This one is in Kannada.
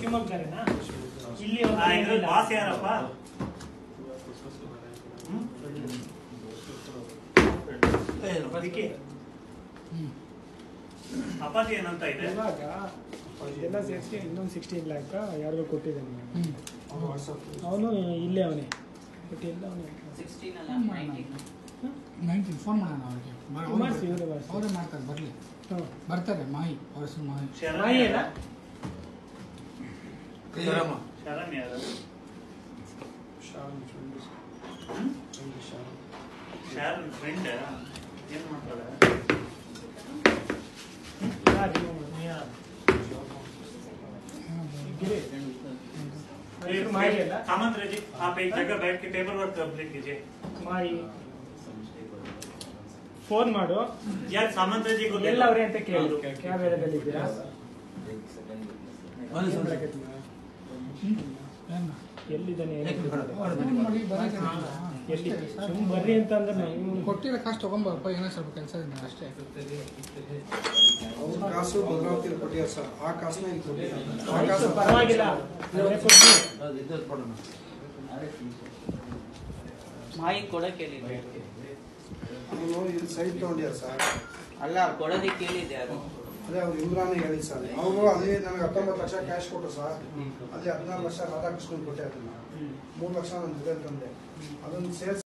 ಶಿವಮೊಗ್ಗರೇನಾ ಇಲ್ಲಿ ಆ, ಇದ್ರಲ್ಲಿ ಬಾಸ್ ಯಾರಪ್ಪ ಹ್ಮ್? ಅದಕ್ಕೆ ಅಪ್ಪಾಜಿ ಏನಂತ ಇದೆ ಇವಾಗ ಇದೆಲ್ಲ ಸೇರಿಸಿ ಇನ್ನೊಂದು ಸಿಕ್ಸ್ಟೀನ್ ಲ್ಯಾಕ್ ಯಾರಿಗೂ ಕೊಟ್ಟಿದ್ದಾನೆ ಹ್ಮ್ ಅವನು ಇಲ್ಲೇ ಅವನೇ ಬಟ್ ಎಲ್ಲ ಅವನೇ ಸಿಕ್ಸ್ಟೀನ್ ಅಲ್ಲ ಹ್ಮ್. ನೈನ್ಟೀನ್ ನೈನ್ಟೀನ್ ಫೋನ್ ಮಾಡೋಣ ಅವ್ರಿಗೆ ಬರ- ಅವ್ರು ಮಾಡ್ಸಿ, ಇವ್ರೇ ಮಾಡ್ಸಿ. ಅವರೇ ಮಾಡ್ತಾರೆ ಬರಲಿ ಹಾಂ ಬರ್ತಾರೆ ಮಾಹಿ ಅವ್ರ ಹೆಸರು ಮಾಹಿ ಶರಣ್ ನಾಯಿ ಅಲ್ಲ ಶರಣ್ ಯಾರು ಹ್ಮ್? ಶರಣ್ ಫ್ರೆಂಡ್ ಏನ್ ಮಾಡ್ತಾಳೆ माही है ना? सामंत जी आप एक जगह बैठ के टेबल वर्क कंप्लीट कीजिए ಮಾಯಿ ಫೋನ್ ಮಾಡು यार सामंत जी को ಎಲ್ಲ ಅವ್ರೆ ಅಂತ ಕೇಳು ಯಾವ ಏರಿಯಾದಲ್ಲಿ ಇದ್ದೀರಾ ಬನ್ನಿ ಏನ್ ಸರ್. ಮಾಡಕತ್ತಿ ಮಾ? ಏನ? ಎಲ್ಲಿದ್ದಾನೆ ಏನು ಅವ್ರು ಗೊತ್ತಿಲ್ಲ. ಫೋನ್ ಮಾಡಿ ಬರೋಕೆ ಎಲ್ಲಿ ಸುಮ್ ಬರ್ರಿ ಅಂತ ಅಂದ್ರೆ ನಾವು ಕೊಟ್ಟಿರೋ ಕಾಸು ತಗೊಂಬರಪ್ಪ ಏನೋ ಸ್ವಲ್ಪ ಕೆಲಸ ಇದೆ ಅಷ್ಟೇ ಅವ್ರ ಕಾಸು ಭದ್ರಾವತಿ ಕೊಟ್ಟಿದ್ದಾರೆ ಸರ್ ಆ ಕಾಸನ್ನ ಇಲ್ಲಿ ಕೊಟ್ಟಿದ್ದಾರೆ ಆ ಆಯ್ತು, ಕಾಸು ಪರವಾಗಿಲ್ಲ ಅವರೇ ಕೊಡ್ಲಿ ಮಾಹಿತಿ ಕೊಡಕ್ಕೆ ಹೇಳಿದ್ದೆ ಅವನು ಇಲ್ಲಿ ಸೈಟ್ ತಗೊಂಡಿದ್ದಾರೆ ಸರ್ ಅಲ್ಲ ಕೊಡೋದಕ್ಕೆ ಹೇಳಿದ್ದೆ ಅದು ಅದೇ ಅವ್ರು ಇಮ್ರಾನ್ ಹೇಳಿ ಸರ್ ಅವರು ಅದೇ ನನಗೆ ಹತ್ತೊಂಬತ್ತು ಲಕ್ಷ ಕ್ಯಾಶ್ ಕೊಟ್ಟರು ಸರ್ ಅಲ್ಲಿ ಹದಿನಾರು ಲಕ್ಷ ರಾಧಾಕೃಷ್ಣನ್ ಕೊಟ್ಟೆ ಅದನ್ನ ಮೂರು ಲಕ್ಷ ನನ್ನ ಜೊತೆ ತಂದೆ ಅದನ್ನು ಸೇರಿಸಿ